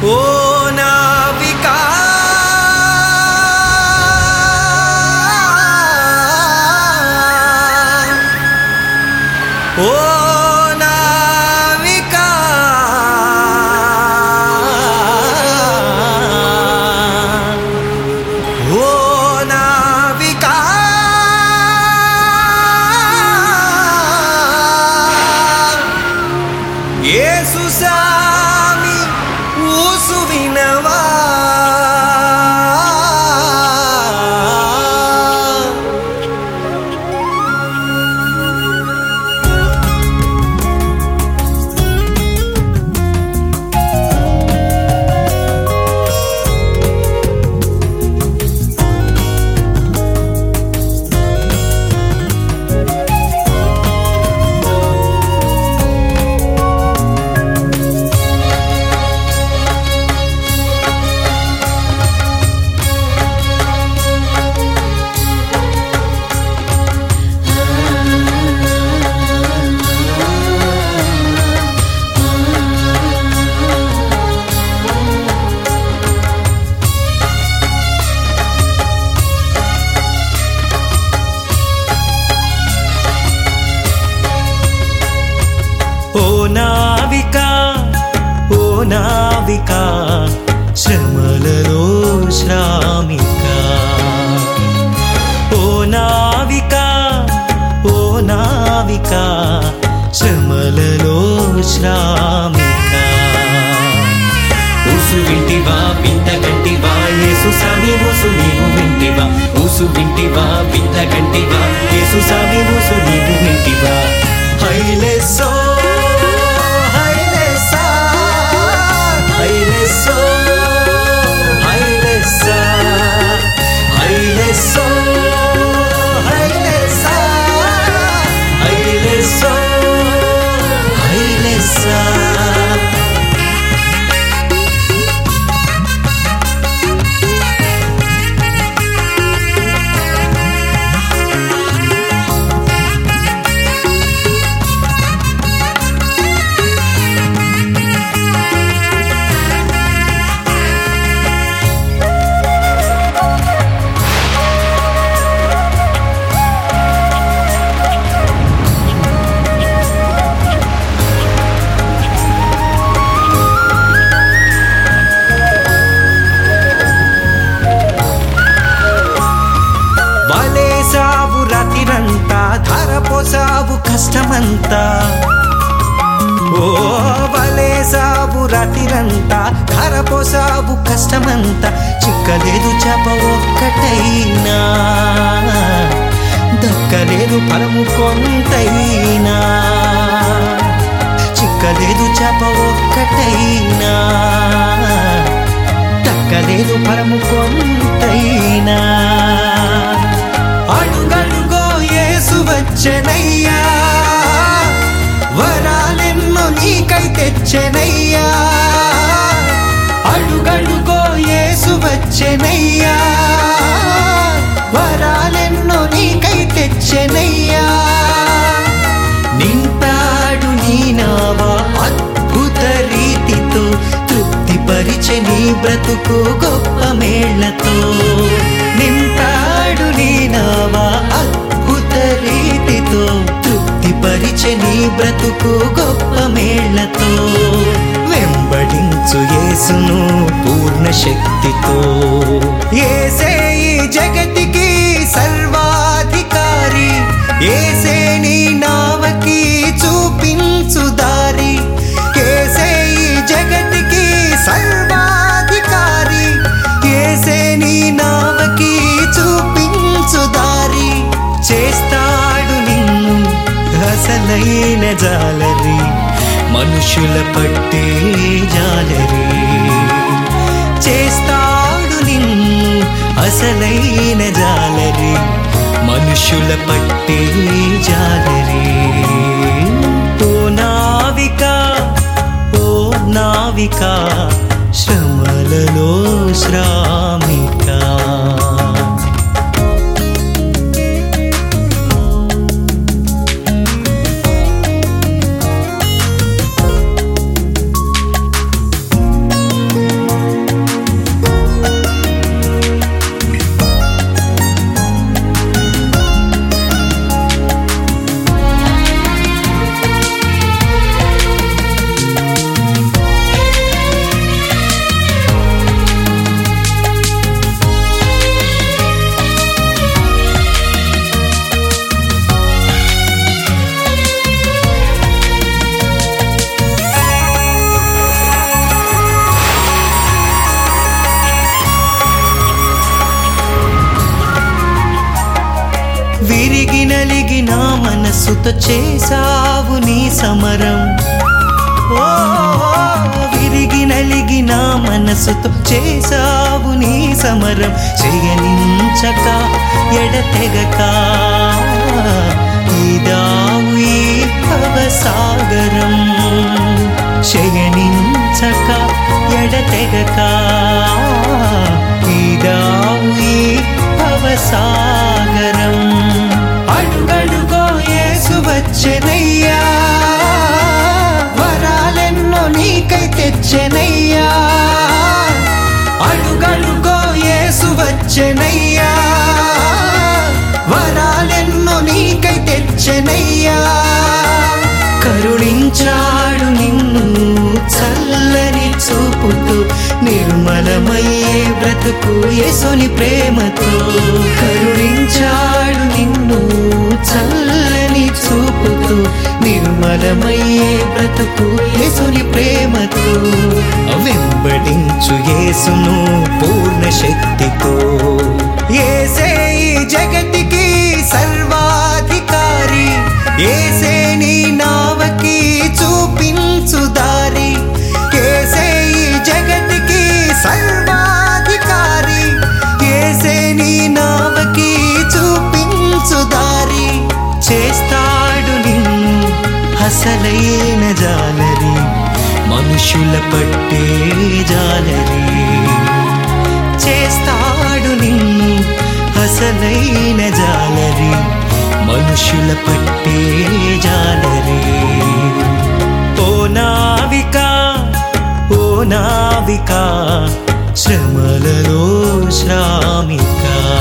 ఓ నావికా ఓ నావికా ఓ నావికా యేసు సామి ఊసు వినవా ఓ నావిక ఓ నావిక శ్రమలలో శ్రామిక ఓ నావిక ఓ నావిక శ్రమలలో శ్రామిక ఊసు వింటివా వింత గంటివా యేసు సామి ఊసు నీవు వింటివా ఊసు వింటివా వింత గంటివా యేసు సామి ఊసు నీవు వింటివా హైలెస్సో హైలెస్సా హైలెస్సో హైలెస్సా హైలెస్సో హైలెస్సా హైలెస్సో హైలెస్సా వలేసావు రాతిరంతా ధరపోసావు కష్టమంతా ఓ వలేసావు రాతిరంతా ధరపోసావు కష్టమంతా చిక్కలేదు చేప ఒక్కటైనా దక్కలేదు ఫలము కొంతైనా చిక్కలేదు చేప ఒక్కటైనా దక్కలేదు ఫలము కొంతైనా అడుగడుగో యేసు వచ్చెనయ్యా వరాలెన్నో నీకై తెచ్చెనయ్యా అడుగడుగో యేసు వచ్చెనయ్యా వరాలెన్నో నీకై తెచ్చెనయ్యా నింపాడు నీ నావా అద్భుత రీతితో తృప్తిపరిచె నీ బ్రతుకు గొప్ప మేళ్లతో నింపాడు నీ నావా అద్భుత రీతితో తృప్తిపరిచె నీ బ్రతుకు గొప్ప మేళ్లతో వెంబడించు యేసును పూర్ణ శక్తితో ఏసే ఈ జగతికి సర్వాధికారి ఏసే నీ నావకి చూపించు దారి ఏసే ఈ జగతికి సర్వాధికారి ఏసే నీ నావకి చూపించు దారి చేస్తాడు నిన్ను అసలైన జాలరి మనుషుల పట్టే జాలరి చేస్తాడు నిన్ను అసలైన జాలరి మనుషుల పట్టే జాలరి ఓ నావిక ఓ నావిక శ్రమలలో శ్రామిక మనసుతో చేసావు నీ సమరం ఓ విరిగి నలిగిన మనసుతో చేసావు నీ సమరం చేయనించక ఎడతెగక ఇదావు ఈ భవసాగరం శయనించక ఎడతెగక ఇదావు ఈ భవసాగరం అడుగడుగో యేసు వచ్చెనయ్యా వరాలెన్నో నీకై తెచ్చెనయ్యా అడుగడుగో యేసు వచ్చెనయ్యా వరాలెన్నో నీకై తెచ్చెనయ్యా కరుణించాడు నిన్ను చల్లని చూపుతూ నిర్మలమయ్యే బ్రతుకు యేసుని ప్రేమతో కరుణించాడు నిన్ను చల్లని చూపుతూ నిర్మలమయ్యే బ్రతుకు యేసుని ప్రేమతో వెంబడించు యేసును పూర్ణ శక్తితో ఏసే ఈ జగతికి సర్వాధికారి ఏసే నీ నావకి చూపించు దారి ఏసే ఈ జగతికి సర్వాధికారి ఏసే నీ నావకి చూపించు దారి చేస్తాడు నిన్ను అసలైన జాలరి మనుషుల పట్టే జాలరి చేస్తాడు నిన్ను అసలైన జాలరి మనుషుల పట్టే జాలరి ఓ నావిక ఓ నావిక శ్రమలలో శ్రామిక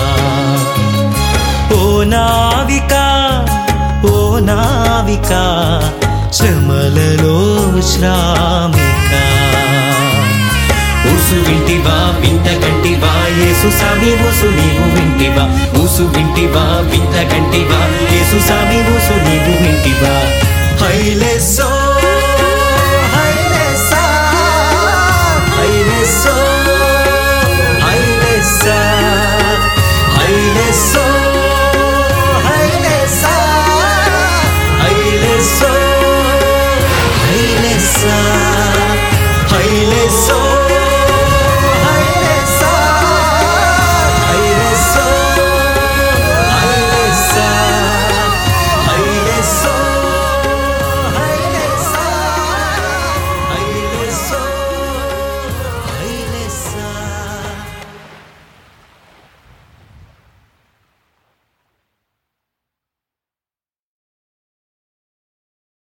ఓ నావిక ఓ నావిక శ్రమలలో శ్రామిక ఊసు వింటివా వింత గంటివా యేసు సామి ఊసు నీవు వింటివా ఊసు వింటివా వింత గంటివా యేసు సామి ఊసు నీవు వింటివా హైలెస్సో